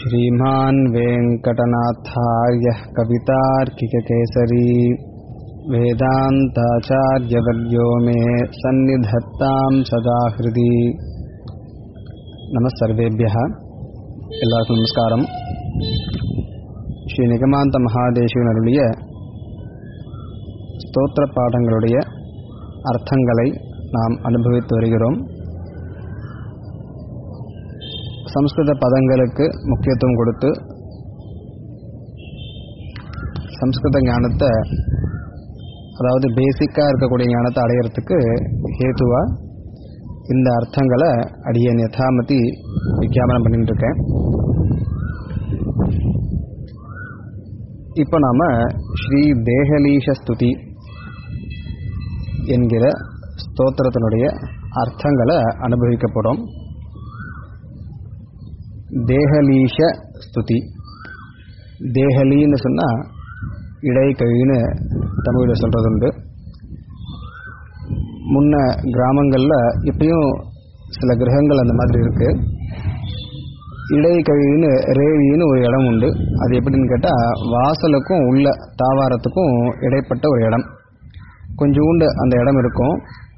श्रीमान् वेङ्कटनाथार्यः कवितार्किककेसरी वेदान्ताचार्यवर्यो मे सन्निधत्तां सदा हृदि नमः सर्वेभ्यः எல்லாருக்கும் நமஸ்காரம் ஸ்ரீ நிகமாந்த மகாதேசிகனுடைய ஸ்தோத்திர பாடங்களுடைய அர்த்தங்களை நாம் அனுபவித்து வருகிறோம் சம்ஸ்கிருத பதங்களுக்கு முக்கியத்துவம் கொடுத்து சம்ஸ்கிருத ஞானத்தை அதாவது பேசிக்காக இருக்கக்கூடிய ஞானத்தை அடையிறதுக்கு ஹேதுவா இந்த அர்த்தங்களை அடியன் யதாமதி விஞ்ஞாபனம் பண்ணிட்டு இருக்கேன் இப்போ நாம ஸ்ரீ தேகலீஷ ஸ்துதி என்கிற ஸ்தோத்திரத்தினுடைய அர்த்தங்களை அனுபவிக்க போகிறோம் தேகலீஷ ஸ்துதி தேகலின்னு சொன்னால் இடைக்கழின்னு தமிழில் சொல்கிறது உண்டு முன்ன கிராமங்களில் இப்பயும் சில கிரகங்கள் அந்த மாதிரி இருக்கு இடைக்கழின்னு ரேழின்னு ஒரு இடம் உண்டு அது எப்படின்னு கேட்டால் வாசலுக்கும் உள்ள தாவாரத்துக்கும் இடைப்பட்ட ஒரு இடம் கொஞ்சோண்டு அந்த இடம் இருக்கும்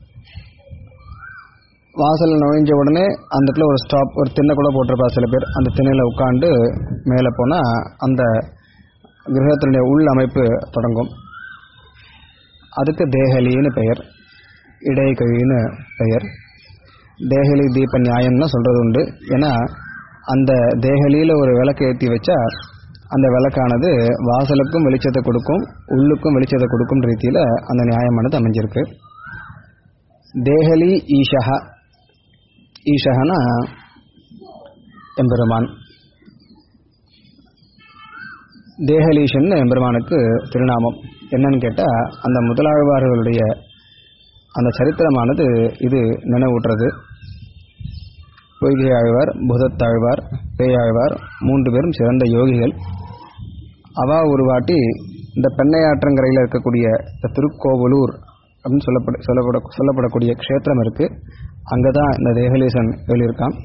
வாசல் நுழைஞ்ச உடனே அந்த இடத்துல ஒரு ஸ்டாப் ஒரு திண்ணை கூட போட்டிருப்பா சில பேர் அந்த திண்ணையில் உட்காந்து மேலே போனால் அந்த கிரகத்தினுடைய உள் அமைப்பு தொடங்கும் அதுக்கு தேகலின்னு பெயர் இடைக்கழின்னு பெயர் தேகலி தீப நியாயம்னு சொல்கிறது உண்டு ஏன்னா அந்த தேகலியில் ஒரு விளக்கு ஏற்றி வச்சா அந்த விளக்கானது வாசலுக்கும் வெளிச்சத்தை கொடுக்கும் உள்ளுக்கும் வெளிச்சத்தை கொடுக்கும் ரீதியில் அந்த நியாயமானது அமைஞ்சிருக்கு தேகலி ஈஷா ஈஷகனா எம்பெருமான் தேகலீஷன் எம்பெருமானுக்கு திருநாமம் என்னன்னு கேட்டால் அந்த முதலாழ்வார்களுடைய அந்த சரித்திரமானது இது நினைவூட்டுறது பொய்கை ஆழ்வார் புதத்தாழ்வார் பேயாழ்வார் மூன்று பேரும் சிறந்த யோகிகள் அவா ஒரு வாட்டி இந்த பெண்ணையாற்றங்கரையில் இருக்கக்கூடிய இந்த திருக்கோவலூர் அப்படின்னு சொல்லப்பட சொல்லப்பட சொல்லப்படக்கூடிய க்ஷேத்திரம் இருக்கு அங்கே தான் இந்த தேகலீசன் எழுதியிருக்கான்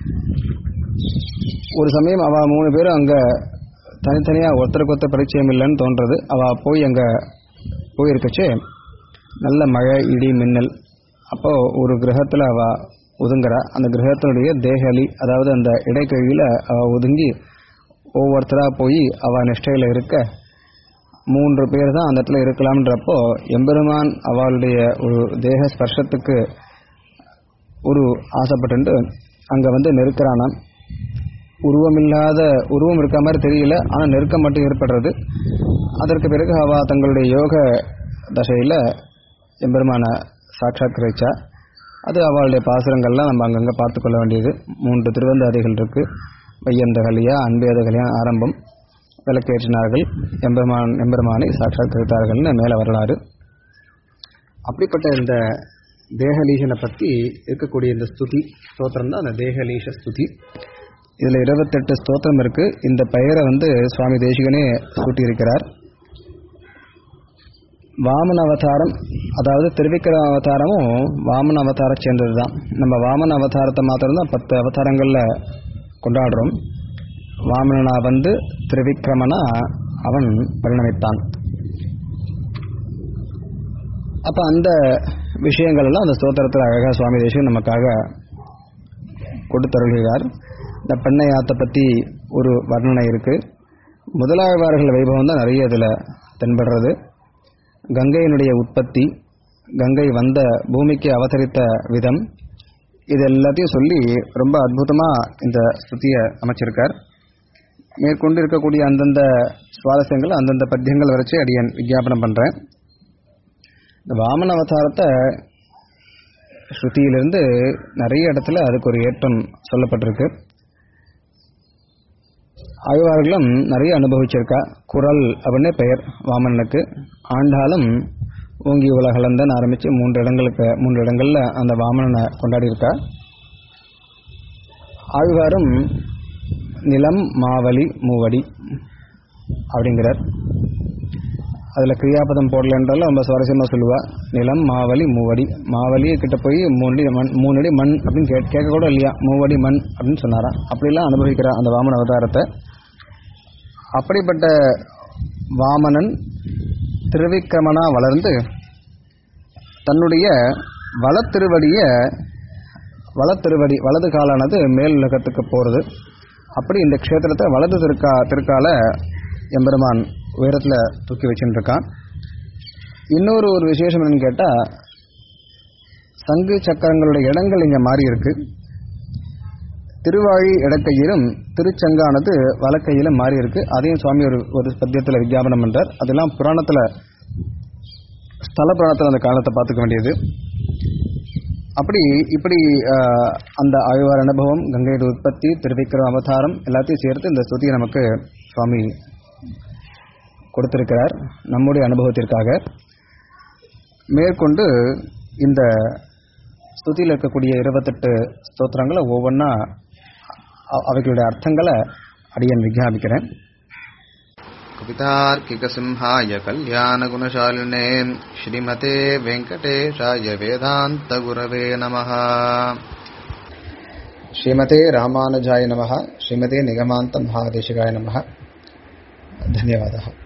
ஒரு சமயம் அவள் மூணு பேரும் அங்கே தனித்தனியாக ஒருத்தருக்கு ஒருத்தர் பரிச்சயம் இல்லைன்னு தோன்றது அவள் போய் அங்கே போயிருக்கச்சே நல்ல மழை இடி மின்னல் அப்போ ஒரு கிரகத்தில் அவ ஒதுங்குறா அந்த கிரகத்தினுடைய தேகலி அதாவது அந்த இடைக்கழியில் அவ ஒதுங்கி ஒவ்வொருத்தராக போய் அவ நிஷ்டையில் இருக்க மூன்று பேர் தான் அந்த இடத்துல இருக்கலாம்ன்றப்போ எம்பெருமான் அவளுடைய ஒரு தேக ஸ்பர்ஷத்துக்கு ஒரு ஆசைப்பட்டு அங்கே வந்து நெருக்கிறானாம் உருவமில்லாத உருவம் இருக்க மாதிரி தெரியல ஆனால் நெருக்கம் மட்டும் ஏற்படுறது அதற்கு பிறகு அவ தங்களுடைய யோக தசையில் எம்பெருமான சாட்சாத்கரிச்சா அது அவளுடைய பாசுரங்கள்லாம் நம்ம அங்கங்கே பார்த்து கொள்ள வேண்டியது மூன்று திருவந்தாதிகள் இருக்கு வையந்தகலியா அன்பேதகலியா ஆரம்பம் விளக்கேற்றினார்கள் எம்பெருமான் எம்பெருமானை சாட்சாத்கரித்தார்கள்னு மேலே வரலாறு அப்படிப்பட்ட இந்த தேகலீஷனை பற்றி இருக்கக்கூடிய இந்த ஸ்துதி ஸ்தோத்திரம் தான் அந்த தேகலீஷ ஸ்துதி இதில் இருபத்தெட்டு ஸ்தோத்திரம் இருக்கு இந்த பெயரை வந்து சுவாமி தேசிகனே சூட்டியிருக்கிறார் வாமன அவதாரம் அதாவது திருவிக்கிரம அவதாரமும் வாமன அவதார சேர்ந்தது தான் நம்ம வாமன அவதாரத்தை மாத்திரம்தான் பத்து அவதாரங்களில் கொண்டாடுறோம் வாமனனா வந்து திருவிக்கிரமனா அவன் பரிணமித்தான் அப்போ அந்த விஷயங்கள் எல்லாம் அந்த ஸ்தோத்திரத்தில் அழகாக சுவாமி தேசியம் நமக்காக கொடுத்தருள்கிறார் இந்த பெண்ணையாத்தை பற்றி ஒரு வர்ணனை இருக்கு முதலாழ்வார்கள் வைபவம் தான் நிறைய இதில் தென்படுறது கங்கையினுடைய உற்பத்தி கங்கை வந்த பூமிக்கு அவதரித்த விதம் இது எல்லாத்தையும் சொல்லி ரொம்ப அற்புதமாக இந்த ஸ்துதியை அமைச்சிருக்கார் மேற்கொண்டு இருக்கக்கூடிய அந்தந்த சுவாரஸ்யங்கள் அந்தந்த பத்தியங்கள் வரைச்சு அடியன் விஜாபனம் பண்ணுறேன் இந்த வாமன அவதாரத்தை ஸ்ருதியிலிருந்து நிறைய இடத்துல அதுக்கு ஒரு ஏற்றம் சொல்லப்பட்டிருக்கு ஆழ்வார்களும் நிறைய அனுபவிச்சிருக்கா குரல் அப்படின்னு பெயர் வாமனனுக்கு ஆண்டாலும் ஓங்கி உலகளந்தன் ஆரம்பித்து மூன்று இடங்களுக்கு மூன்று இடங்களில் அந்த வாமனனை கொண்டாடியிருக்கா ஆழ்வாரும் நிலம் மாவலி மூவடி அப்படிங்கிறார் அதில் கிரியாபதம் போடலன்றாலும் ரொம்ப சுவாரஸ்யமாக சொல்லுவா நிலம் மாவலி மூவடி மாவலி கிட்ட போய் மூணடி மண் மூணடி மண் அப்படின்னு கே கேட்க கூட இல்லையா மூவடி மண் அப்படின்னு சொன்னாராம் அப்படிலாம் அனுபவிக்கிறார் அந்த வாமன அவதாரத்தை அப்படிப்பட்ட வாமனன் திருவிக்கிரமனா வளர்ந்து தன்னுடைய வலத்திருவடிய வலத்திருவடி வலது காலானது மேல் உலகத்துக்கு போகிறது அப்படி இந்த க்ஷேத்திரத்தை வலது திருக்கா திருக்கால எம்பெருமான் உயரத்தில் தூக்கி வச்சுட்டு இருக்கான் இன்னொரு ஒரு விசேஷம் என்னன்னு கேட்டால் சங்கு சக்கரங்களுடைய இடங்கள் இங்கே மாறி இருக்கு திருவாழி இடக்கையிலும் திருச்சங்கானது வலக்கையிலும் மாறி இருக்கு அதையும் சுவாமி ஒரு ஒரு பத்தியத்தில் விஜாபனம் பண்றார் அதெல்லாம் புராணத்தில் ஸ்தல புராணத்தில் அந்த காலத்தை பார்த்துக்க வேண்டியது அப்படி இப்படி ஆஹ், அந்த ஆழ்வார் அனுபவம் கங்கையோட உற்பத்தி திருவிக்கிரம அவதாரம் எல்லாத்தையும் சேர்த்து இந்த ஸ்துதியை நமக்கு சுவாமி கொடுத்திருக்கிறார் நம்முடைய அனுபவத்திற்காக மேற்கொண்டு இந்த ஸ்துதியில் இருக்கக்கூடிய இருபத்தெட்டு ஸ்தோத்திரங்களை ஒவ்வொன்றா அ- அவைகளுடைய அர்த்தங்களை அடியன் விஞ்ஞாபிக்கிறேன் कवितार्किकसिंहाय कल्याणगुणशालिने श्रीमते वेङ्कटेशाय वेदान्तगुरवे नमः ஸ்ரீமதே ராமானுஜாய நமः ஸ்ரீமதே நிகமாந்த மகாதேசிகாய நமः धन्यवादः